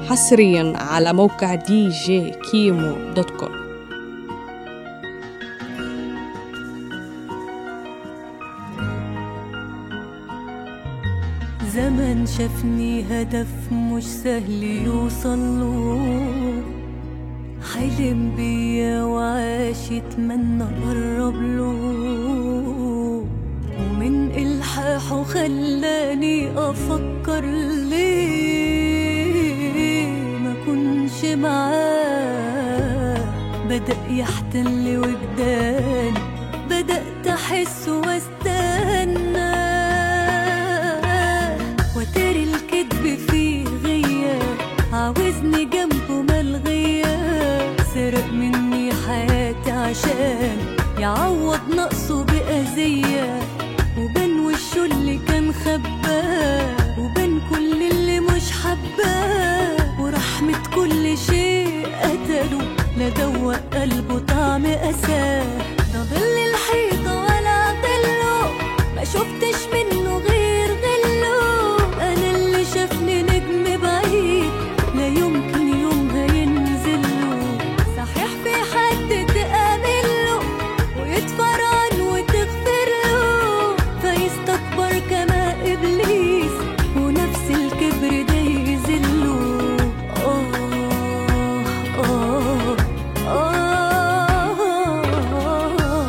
حصريا على موقع دي جي كيمو دوت كوم زمن شافني هدف مش سهل يوصله حلم بيا وعاش يتمنى اقرب له ومن الحاحه خلاني افكر ليه ما كنش معاه بدأ يحتل وجداني بدأت احس واستنى وتري الكذب فيه غياب عاوزني جنبه ملغية سرق مني حياتي عشان يعوض نقصه بأذية وبين وشه اللي كان خباه وبين كل اللي مش حباه ورحمة كل شيء قتله لا دوق قلبه طعم أساه ده ظل الحيطة ولا ضله ما شفتش منه غير غله أنا اللي شافني نجم بعيد لا يمكن يوم هينزله صحيح في حد تآمله ويدفر عنه وتغفر له فيستكبر كما إبليس ونفس الكبر ده يذله آه آه آه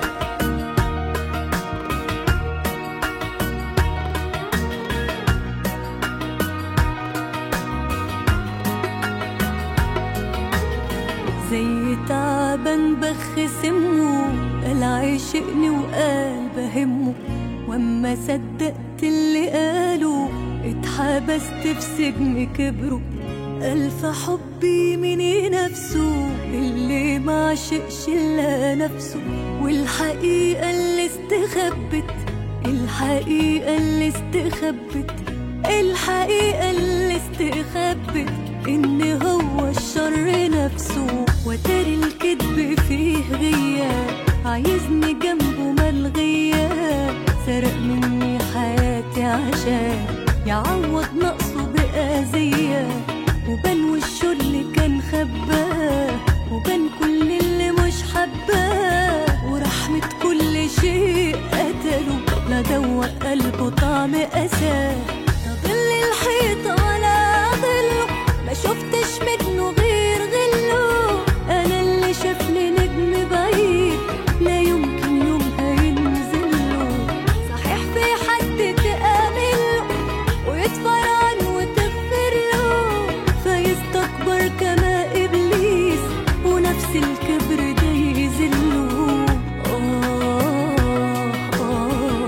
زي تعبان بخ سمه قال عاشقني وقال بهمه واما صدقت اللي قاله اتحبست في سجن كبره ألف حبي من نفسه اللي ما عشقش إلا نفسه والحقيقة اللي استخبت الحقيقة اللي استخبت الحقيقة اللي استخبت إن هو الشر نفسه وتري الكذب فيه غياب عايزني جنبه ملغية سرق مني حياتي عشان يعوض نقصه بأذية وبين وشه اللي كان خباه وبين كل اللي مش حباه ورحمة كل شيء قتله لا دوق قلبه طعم أساه لا ظل الحيطة ولا ظله ما شفتش منه غير غله أنا اللي شافني نجم بعيد لا يمكن يوم هينزله صحيح في حد تآمله ويدفر عنه وتغفر له فيستكبر كما إبليس ونفس الكبر ده يذله آه آه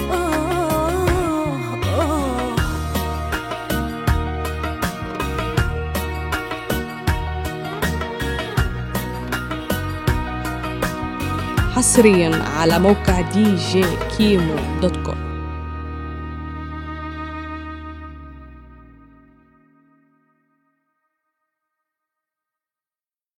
آه آه حصريا على موقع دي جي كيمو دوت كوم